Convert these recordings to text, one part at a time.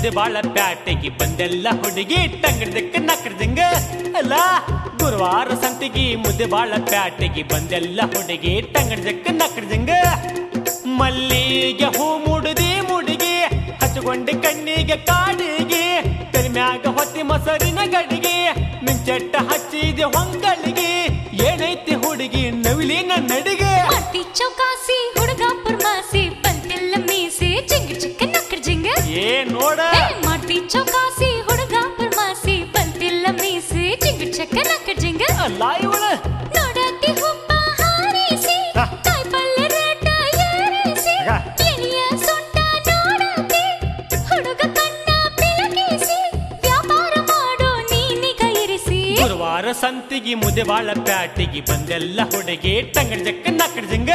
ಮುದೆ ಬಾಳ ಪ್ಯಾಟೆಗೆ ಬಂದೆಲ್ಲ ಹುಡುಗಿ ಟಂಗಡ್ದಕ್ಕ ನಕ್ಕಡ್ದಂಗ ಅಲ್ಲ ಗುರುವಾರ ಸಂತಿಗೆ ಮುದೆ ಬಾಳ ಪ್ಯಾಟೆಗೆ ಬಂದೆಲ್ಲ ಹುಡುಗಿ ಟಂಗಡ್ದಕ್ಕ ನಕ್ಕಡ್ದಂಗ ಮಲ್ಲಿಗೆ ಹೂ ಮುಡುದಿ ಮುಡುಗಿ ಹಚ್ಕೊಂಡೆ ಕಣ್ಣಿಗೆ ಕಾಡಿಗೆ ತಲೆಮ್ಯಾಗ ಹೊತ್ತಿ ಮೊಸರಿನ ಗಡಿಗೆ ಮಿಂಚಟ್ಟ ಹಚ್ಚಿದೆ ಹೊಂಗಳಿಗೆ ಏನೈತಿ ಹುಡುಗಿ ನವಿಲಿನ ನಡಿಗೆ ಮಾತಿ ಚೌಕಾಸಿ ಹುಡುಗ ಪುರ್ಮಾಸಿ ಬಂತಿಲ್ಲ ಮೀಸಿ ಜಿಂಗ ಚಿಕ್ಕ ನಕ್ಕಡ ಜಿಂಗ ಏ ನೋಡ ಏ ಮಾತಿ ಚೌಕಾಸಿ ಹುಡುಗ ಪುರ್ಮಾಸಿ ಬಂತಿಲ್ಲ ಮೀಸಿ ಜಿಂಗ ಚಿಕ್ಕ ನಕ್ಕಡ ಜಿಂಗ ಅಲ್ಲ ಇವಳ ನೋಡತಿ ಹುಬ್ಬ ಹಾರಿಸಿ ಹಾ. ಕಾಯ್ಪಲ್ಲೆ ರೇಟ ಏರಿಸಿ ಆಗ. ಎಣಿಯ ಸೊಂಟ ನೋಡತಿ ಹುಡುಗ ಕಣ್ಣ ಬೆಳಗಿಸಿ ವ್ಯಾಪಾರ ಮಾಡೋ ನೀನಿಗ ಇರಿಸಿ ಗುರುವಾರ ಸಂತಿಗೆ ಮುದೆ ಬಾಳ ಪ್ಯಾಟಿಗೆ ಬಂದೆಲ್ಲ ಹುಡುಗಿ ಟಂಗಡ್ಜಕ್ಕ ನಕ್ಕಡ್ಜಂಗ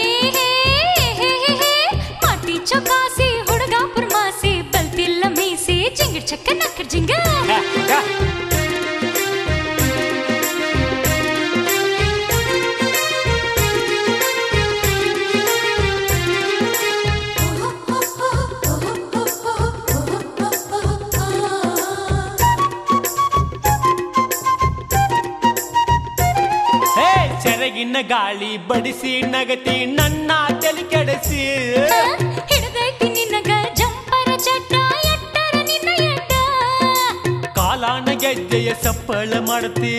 ಮಾಟಿ ಚೌಕಾಸಿ ಹುಡುಗ ಪುರ್ಮಾಸಿ ಬಲ್ತಿಲ್ಲ ಮೀಸಿ ಜಿಂಗ ಚಕ್ಕ ನಕ್ಕಡ ಜಿಂಗ ಹೇ ಸೆರಗಿನ ಗಾಳಿ ಬಡಿಸಿ ನಗತಿ ನನ್ನ ತಲೆ ಕೆಡಿಸಿ ಹಿಡದೈತಿ ನಿನಗ ಜಂಪರ ಚಟ್ಟ ಎಟ್ಟರ ನಿನ್ನ ಎಟ್ಟ ಕಾಲಾನ ಗೆಜ್ಜೆಯ ಸಪ್ಪಳ ಮಾಡ್ತಿ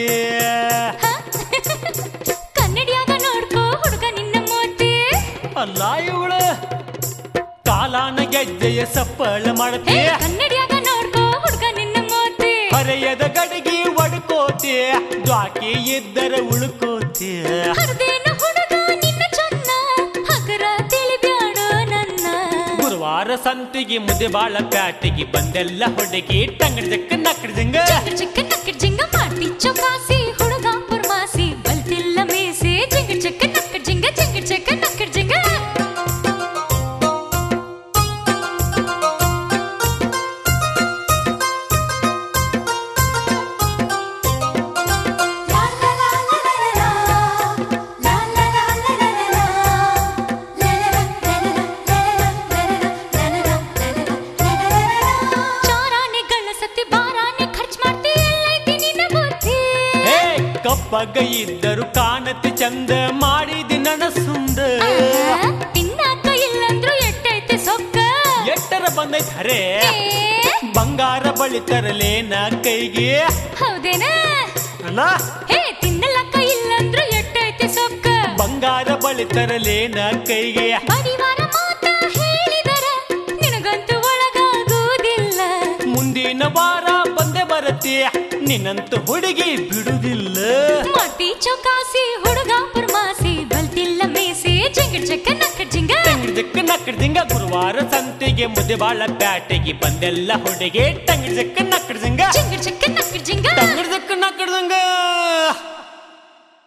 ಕನ್ನಡಿಯಾಗ ನೋಡ್ಕೋ ಹುಡುಗ ನಿನ್ನ ಮೋತಿ ಅಲ್ಲ ಇವಳ ಕಾಲಾನ ಗೆಜ್ಜೆಯ ಸಪ್ಪಳ ಹೇ ಮಾಡ್ತಿ ಕನ್ನಡಿಯಾಗ ನೋಡ್ಕೋ ಹುಡುಗ ನಿನ್ನ ಮೋತಿ ಹರೆಯದ ಗಡಿಗೆ ಒಡ್ಕೋತಿ ದ್ವಾಕಿ ಇದ್ದರ ಉಳ್ಕೋತಿ ಹರ್ದೇನು ಹುಡುಗ ನಿನ್ನ ಚೊನ್ನ ಹಗರ ತಿಳಿಬ್ಯಾಡೋ ನನ್ನ ಗುರುವಾರ ಸಂತಿಗೆ ಮುದೆ ಬಾಳ ಪ್ಯಾಟಿಗೆ ಬಂದೆಲ್ಲ ಹುಡುಗಿ ಟಂಗಡ್ಜಕ್ಕ ನಕ್ಕಡ್ಜಂಗ ಜಿಂಗ ಚಿಕ್ಕ ನಕ್ಕಡ ಜಿಂಗ ಮಾಟಿ ಚೌಕಾಸಿ ಹುಡುಗ ಪುರ್ಮಾಸಿ ಬಲ್ತಿಲ್ಲ ಮೀಸಿ ಜಿಂಗ ಚಿಕ್ಕ ನಕ್ಕಡ ಜಿಂಗ ಜಿಂಗ ಚಿಕ್ಕ ನಕ್ಕಡ ಜಿಂಗ ಚಾರಾನೆ ಗಳಸತಿ ಬಾರಾನೆ ಖರ್ಚ್ ಮಾಡ್ತಿ ಎಲ್ಲೈತಿ ನಿನ್ನ ಬುದ್ಧಿ ಹೇ ಕಪ್ಪಗ ಇದ್ದರು ಕಾಣತಿ ಚಂದ ಮಾಡಿದಿ ನನ್ನ ಸುಂದ ಆಹಾ, ತಿನ್ನಾಕ ಇಲ್ಲಂದ್ರು ಎಟ್ಟೈತಿ ಸೊಕ್ಕ ಎಟ್ಟರ ಬಂದೈತ್ ಹರೇ ಏ, ಬಂಗಾರ ಬಳಿ ತರಲೇನ ಕೈಗೆ ಹೌದೇನ ಅಲ್ಲ ಹೇ ತಿನ್ನಲಕ್ಕ ಇಲ್ಲಂದ್ರು ಎಟ್ಟೈತಿ ಸೊಕ್ಕ ಬಂಗಾರ ಬಳಿ ತರಲೇನ ಕೈಗೆ ಬಡಿವಾರ ಮಾತ ಹೇಳಿದರ ನಿನಗಂತೂ ಒಳಗಾಗುವುದಿಲ್ಲ ಮುಂದಿನ ವಾರ ಬಂದೆ ಬರತಿ ನಿನ್ನಂತ ಹುಡುಗಿ ಬಿಡುದಿಲ್ಲ ಮಾಟಿ ಚೌಕಾಸಿ ಹುಡುಗ ಪುರ್ಮಾಸಿ ಬಲ್ತಿಲ್ಲ ಮೇಸಿ ಜಿಂಗಡ್ ಚಕ್ಕ ನಕ್ಕಡ್ ಜಿಂಗ ಟಂಗಿಡ್ಜಕ್ಕ ನಕ್ಕಡ್ಜಿಂಗ ಗುರುವಾರ ಸಂತಿಗೆ ಮುದೆ ಬಾಳ ಪ್ಯಾಟೆಗೆ ಬಂದೆಲ್ಲ ಹುಡುಗಿ ಟಂಗಿಡ್ಜಕ್ಕ ನಕ್ಕಡ್ಜಿಂಗ ಜಿಂಗಡ್ ಚಕ್ಕ ನಕ್ಕಡ್ ಜಿಂಗ ಟಂಗಿಡ್ಜಕ್ಕ ನಕ್ಕಡ್ಜಂಗ